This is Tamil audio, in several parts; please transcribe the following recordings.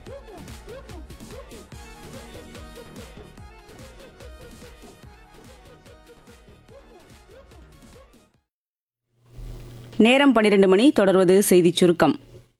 நேரம் பன்னிரண்டு மணி தொடர்வது செய்திச் சுருக்கம்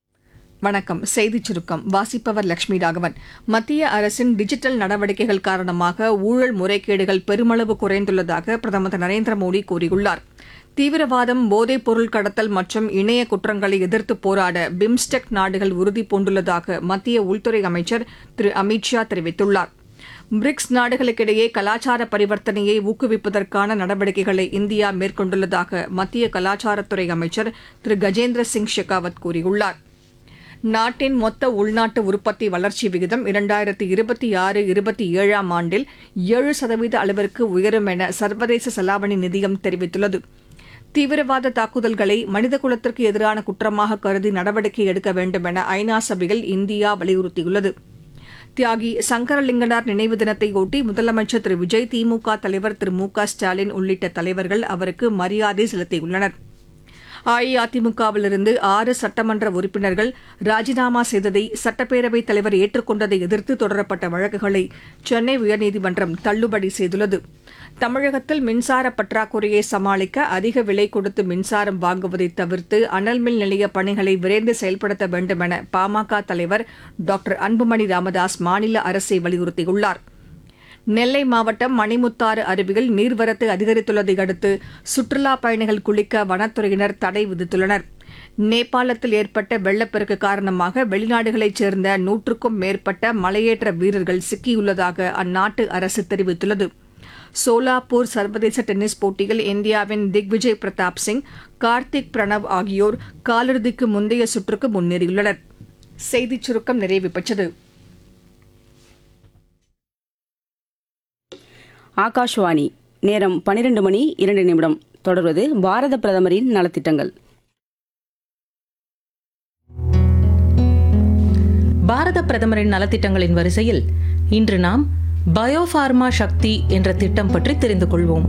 வணக்கம் செய்திச் சுருக்கம் வாசிப்பவர் லட்சுமி ராகவன் மத்திய அரசின் டிஜிட்டல் நடவடிக்கைகள் காரணமாக ஊழல் முறைகேடுகள் பெருமளவு குறைந்துள்ளதாக பிரதமர் திரு நரேந்திர மோடி கூறியுள்ளார் தீவிரவாதம் போதைப் பொருள் கடத்தல் மற்றும் இணைய குற்றங்களை எதிர்த்து போராட பிம்ஸ்டெக் நாடுகள் உறுதி பூண்டுள்ளதாக மத்திய உள்துறை அமைச்சர் திரு அமித் ஷா தெரிவித்துள்ளார் பிரிக்ஸ் நாடுகளுக்கிடையே கலாச்சார பரிவர்த்தனையை ஊக்குவிப்பதற்கான நடவடிக்கைகளை இந்தியா மேற்கொண்டுள்ளதாக மத்திய கலாச்சாரத்துறை அமைச்சர் திரு கஜேந்திர சிங் ஷெகாவத் கூறியுள்ளார் நாட்டின் மொத்த உள்நாட்டு உற்பத்தி வளர்ச்சி விகிதம் இரண்டாயிரத்தி இருபத்தி ஆறு இருபத்தி ஏழாம் ஆண்டில் ஏழு சதவீத அளவிற்கு உயரும் என சர்வதேச செலாவணி நிதியம் தெரிவித்துள்ளது தீவிரவாத தாக்குதல்களை மனிதகுலத்திற்கு எதிரான குற்றமாக கருதி நடவடிக்கை எடுக்க வேண்டும் என ஐநா சபையில் இந்தியா வலியுறுத்தியுள்ளது தியாகி சங்கரலிங்கனார் நினைவு தினத்தையொட்டி முதலமைச்சர் திரு விஜய் திமுக தலைவர் திரு மு க ஸ்டாலின் உள்ளிட்ட தலைவர்கள் அவருக்கு மரியாதை செலுத்தியுள்ளனர் அஇஅதிமுகவிலிருந்து ஆறு சட்டமன்ற உறுப்பினர்கள் ராஜினாமா செய்ததை சட்டப்பேரவைத் தலைவர் ஏற்றுக்கொண்டதை எதிர்த்து தொடரப்பட்ட வழக்குகளை சென்னை உயர்நீதிமன்றம் தள்ளுபடி செய்துள்ளது தமிழகத்தில் மின்சார பற்றாக்குறையை சமாளிக்க அதிக விலை கொடுத்து மின்சாரம் வாங்குவதை தவிர்த்து அனல் மின் நிலைய பணிகளை விரைந்து செயல்படுத்த வேண்டும் என பாமக தலைவர் டாக்டர் அன்புமணி ராமதாஸ் மாநில அரசை வலியுறுத்தியுள்ளார் நெல்லை மாவட்டம் மணிமுத்தாறு அருவியில் நீர்வரத்து அதிகரித்துள்ளதை அடுத்து சுற்றுலா பயணிகள் குளிக்க வனத்துறையினர் தடை விதித்துள்ளனர் நேபாளத்தில் ஏற்பட்ட வெள்ளப்பெருக்கு காரணமாக வெளிநாடுகளைச் சேர்ந்த நூற்றுக்கும் மேற்பட்ட மலையேற்ற வீரர்கள் சிக்கியுள்ளதாக அந்நாட்டு அரசு தெரிவித்துள்ளது சோலாப்பூர் சர்வதேச டென்னிஸ் போட்டியில் இந்தியாவின் திக்விஜய் பிரதாப் சிங் கார்த்திக் பிரணவ் ஆகியோர் காலிறுதிக்கு முந்தைய சுற்றுக்கு முன்னேறியுள்ளனர் செய்திச் சுருக்கம் நிறைவு பெற்றது ஆகாஷ்வாணி நேரம் பன்னிரண்டு மணி இரண்டு நிமிடம் தொடர்வது பாரத பிரதமரின் நலத்திட்டங்கள் பாரத பிரதமரின் நலத்திட்டங்களின் வரிசையில் இன்று நாம் பயோஃபார்மா சக்தி என்ற திட்டம் பற்றி தெரிந்து கொள்வோம்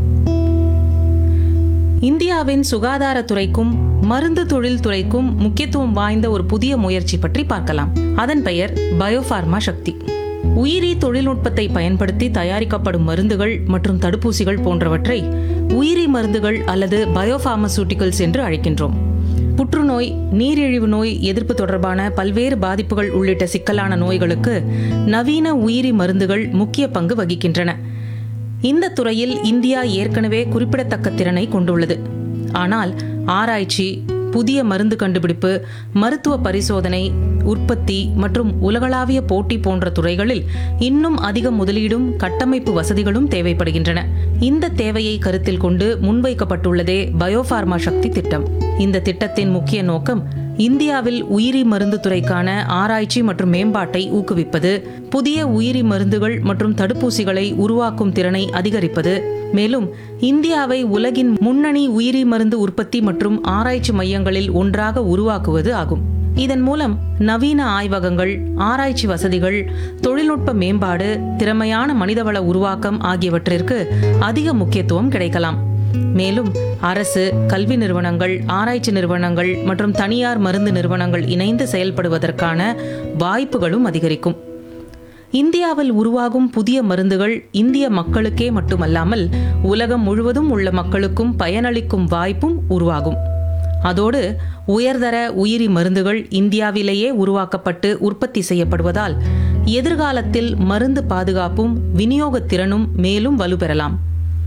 இந்தியாவின் சுகாதாரத்துறைக்கும் மருந்து தொழில் துறைக்கும் முக்கியத்துவம் வாய்ந்த ஒரு புதிய முயற்சி பற்றி பார்க்கலாம் அதன் பெயர் பயோஃபார்மா சக்தி உயிரி தொழில்நுட்பத்தை பயன்படுத்தி தயாரிக்கப்படும் மருந்துகள் மற்றும் தடுப்பூசிகள் போன்றவற்றை உயிரி மருந்துகள் அல்லது பயோஃபார்மசூட்டிகல்ஸ் என்று அழைக்கின்றோம் புற்றுநோய் நீரிழிவு நோய் எதிர்ப்பு தொடர்பான பல்வேறு பாதிப்புகள் உள்ளிட்ட சிக்கலான நோய்களுக்கு நவீன உயிரி மருந்துகள் முக்கிய பங்கு வகிக்கின்றன இந்த துறையில் இந்தியா ஏற்கனவே குறிப்பிடத்தக்க திறனை கொண்டுள்ளது ஆனால் ஆராய்ச்சி புதிய மருந்து கண்டுபிடிப்பு மருத்துவ பரிசோதனை உற்பத்தி மற்றும் உலகளாவிய போட்டி போன்ற துறைகளில் இன்னும் அதிக முதலீடும் கட்டமைப்பு வசதிகளும் தேவைப்படுகின்றன இந்த தேவையை கருத்தில் கொண்டு முன்வைக்கப்பட்டுள்ளதே பயோஃபார்மா சக்தி திட்டம் இந்த திட்டத்தின் முக்கிய நோக்கம் இந்தியாவில் உயிரி மருந்து துறைக்கான ஆராய்ச்சி மற்றும் மேம்பாட்டை ஊக்குவிப்பது புதிய உயிரி மருந்துகள் மற்றும் தடுப்பூசிகளை உருவாக்கும் திறனை அதிகரிப்பது மேலும் இந்தியாவை உலகின் முன்னணி உயிரி மருந்து உற்பத்தி மற்றும் ஆராய்ச்சி மையங்களில் ஒன்றாக உருவாக்குவது ஆகும் இதன் மூலம் நவீன ஆய்வகங்கள் ஆராய்ச்சி வசதிகள் தொழில்நுட்ப மேம்பாடு திறமையான மனிதவள உருவாக்கம் ஆகியவற்றிற்கு அதிக முக்கியத்துவம் கிடைக்கலாம் மேலும் அரசு கல்வி நிறுவனங்கள் ஆராய்ச்சி நிறுவனங்கள் மற்றும் தனியார் மருந்து நிறுவனங்கள் இணைந்து செயல்படுவதற்கான வாய்ப்புகளும் அதிகரிக்கும் இந்தியாவில் உருவாகும் புதிய மருந்துகள் இந்திய மக்களுக்கே மட்டுமல்லாமல் உலகம் முழுவதும் உள்ள மக்களுக்கும் பயனளிக்கும் வாய்ப்பும் உருவாகும் அதோடு உயர்தர உயிரி மருந்துகள் இந்தியாவிலேயே உருவாக்கப்பட்டு உற்பத்தி செய்யப்படுவதால் எதிர்காலத்தில் மருந்து பாதுகாப்பும் விநியோகத் திறனும் மேலும் வலுப்பெறலாம்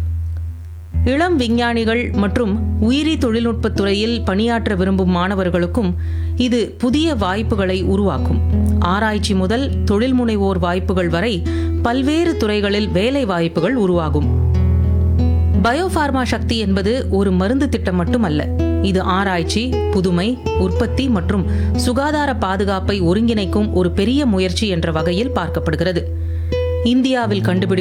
இளம் விஞ்ஞானிகள் மற்றும் உயிரி தொழில்நுட்பத் துறையில் பணியாற்ற விரும்பும் மாணவர்களுக்கும் இது புதிய வாய்ப்புகளை உருவாக்கும் ஆராய்ச்சி முதல் தொழில் முனைவோர் வாய்ப்புகள் வரை பல்வேறு துறைகளில் வேலை வாய்ப்புகள் உருவாகும் பயோஃபார்மா சக்தி என்பது ஒரு மருந்து திட்டம் மட்டுமல்ல இது ஆராய்ச்சி புதுமை உற்பத்தி மற்றும் சுகாதார பாதுகாப்பை ஒருங்கிணைக்கும் ஒரு பெரிய முயற்சி என்ற வகையில் பார்க்கப்படுகிறது இந்தியாவில் கண்டுபிடி